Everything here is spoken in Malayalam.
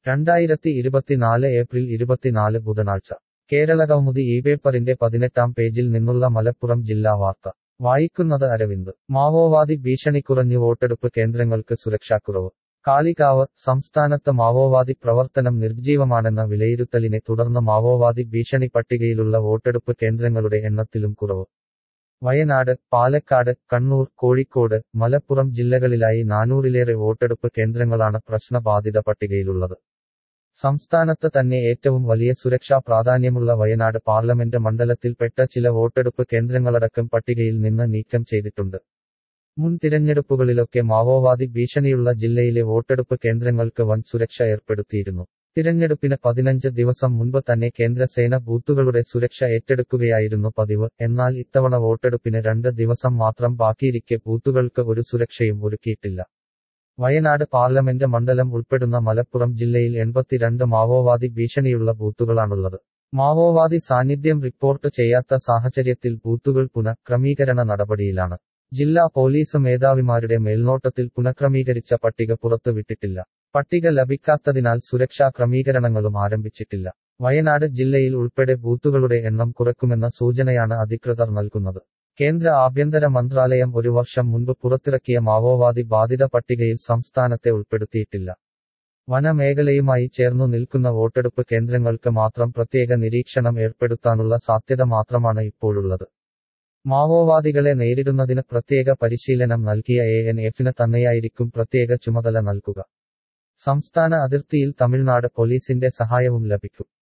രണ്ടായിരത്തി ഇരുപത്തിനാല് ഏപ്രിൽ ഇരുപത്തിനാല് ബുധനാഴ്ച കേരള കൗമുദി ഈ പേപ്പറിന്റെ പതിനെട്ടാം പേജിൽ നിന്നുള്ള മലപ്പുറം ജില്ലാ വാർത്ത വായിക്കുന്നത് അരവിന്ദ് മാവോവാദി ഭീഷണി കുറഞ്ഞു വോട്ടെടുപ്പ് കേന്ദ്രങ്ങൾക്ക് സുരക്ഷാക്കുറവ് കാളികാവ് സംസ്ഥാനത്ത് മാവോവാദി പ്രവർത്തനം നിർജ്ജീവമാണെന്ന വിലയിരുത്തലിനെ തുടർന്ന് മാവോവാദി ഭീഷണി പട്ടികയിലുള്ള വോട്ടെടുപ്പ് കേന്ദ്രങ്ങളുടെ എണ്ണത്തിലും കുറവ് വയനാട് പാലക്കാട് കണ്ണൂർ കോഴിക്കോട് മലപ്പുറം ജില്ലകളിലായി നാനൂറിലേറെ വോട്ടെടുപ്പ് കേന്ദ്രങ്ങളാണ് പ്രശ്നബാധിത പട്ടികയിലുള്ളത് സംസ്ഥാനത്ത് തന്നെ ഏറ്റവും വലിയ സുരക്ഷാ പ്രാധാന്യമുള്ള വയനാട് പാർലമെന്റ് മണ്ഡലത്തിൽപ്പെട്ട ചില വോട്ടെടുപ്പ് കേന്ദ്രങ്ങളടക്കം പട്ടികയിൽ നിന്ന് നീക്കം ചെയ്തിട്ടുണ്ട് മുൻ തിരഞ്ഞെടുപ്പുകളിലൊക്കെ മാവോവാദി ഭീഷണിയുള്ള ജില്ലയിലെ വോട്ടെടുപ്പ് കേന്ദ്രങ്ങൾക്ക് വൻ സുരക്ഷ ഏർപ്പെടുത്തിയിരുന്നു തിരഞ്ഞെടുപ്പിന് പതിനഞ്ച് ദിവസം മുൻപ് തന്നെ കേന്ദ്രസേന ബൂത്തുകളുടെ സുരക്ഷ ഏറ്റെടുക്കുകയായിരുന്നു പതിവ് എന്നാൽ ഇത്തവണ വോട്ടെടുപ്പിന് രണ്ട് ദിവസം മാത്രം ബാക്കിയിരിക്കെ ബൂത്തുകൾക്ക് ഒരു സുരക്ഷയും ഒരുക്കിയിട്ടില്ല വയനാട് പാർലമെന്റ് മണ്ഡലം ഉൾപ്പെടുന്ന മലപ്പുറം ജില്ലയിൽ എൺപത്തിരണ്ട് മാവോവാദി ഭീഷണിയുള്ള ബൂത്തുകളാണുള്ളത് മാവോവാദി സാന്നിധ്യം റിപ്പോർട്ട് ചെയ്യാത്ത സാഹചര്യത്തിൽ ബൂത്തുകൾ പുനഃക്രമീകരണ നടപടിയിലാണ് ജില്ലാ പോലീസ് മേധാവിമാരുടെ മേൽനോട്ടത്തിൽ പുനഃക്രമീകരിച്ച പട്ടിക പുറത്തുവിട്ടിട്ടില്ല പട്ടിക ലഭിക്കാത്തതിനാൽ സുരക്ഷാ ക്രമീകരണങ്ങളും ആരംഭിച്ചിട്ടില്ല വയനാട് ജില്ലയിൽ ഉൾപ്പെടെ ബൂത്തുകളുടെ എണ്ണം കുറയ്ക്കുമെന്ന സൂചനയാണ് അധികൃതർ നൽകുന്നത് കേന്ദ്ര ആഭ്യന്തര മന്ത്രാലയം ഒരു വർഷം മുൻപ് പുറത്തിറക്കിയ മാവോവാദി ബാധിത പട്ടികയിൽ സംസ്ഥാനത്തെ ഉൾപ്പെടുത്തിയിട്ടില്ല വനമേഖലയുമായി ചേർന്നു നിൽക്കുന്ന വോട്ടെടുപ്പ് കേന്ദ്രങ്ങൾക്ക് മാത്രം പ്രത്യേക നിരീക്ഷണം ഏർപ്പെടുത്താനുള്ള സാധ്യത മാത്രമാണ് ഇപ്പോഴുള്ളത് മാവോവാദികളെ നേരിടുന്നതിന് പ്രത്യേക പരിശീലനം നൽകിയ എ എൻ എഫിന് തന്നെയായിരിക്കും പ്രത്യേക ചുമതല നൽകുക സംസ്ഥാന അതിർത്തിയിൽ തമിഴ്നാട് പോലീസിന്റെ സഹായവും ലഭിക്കും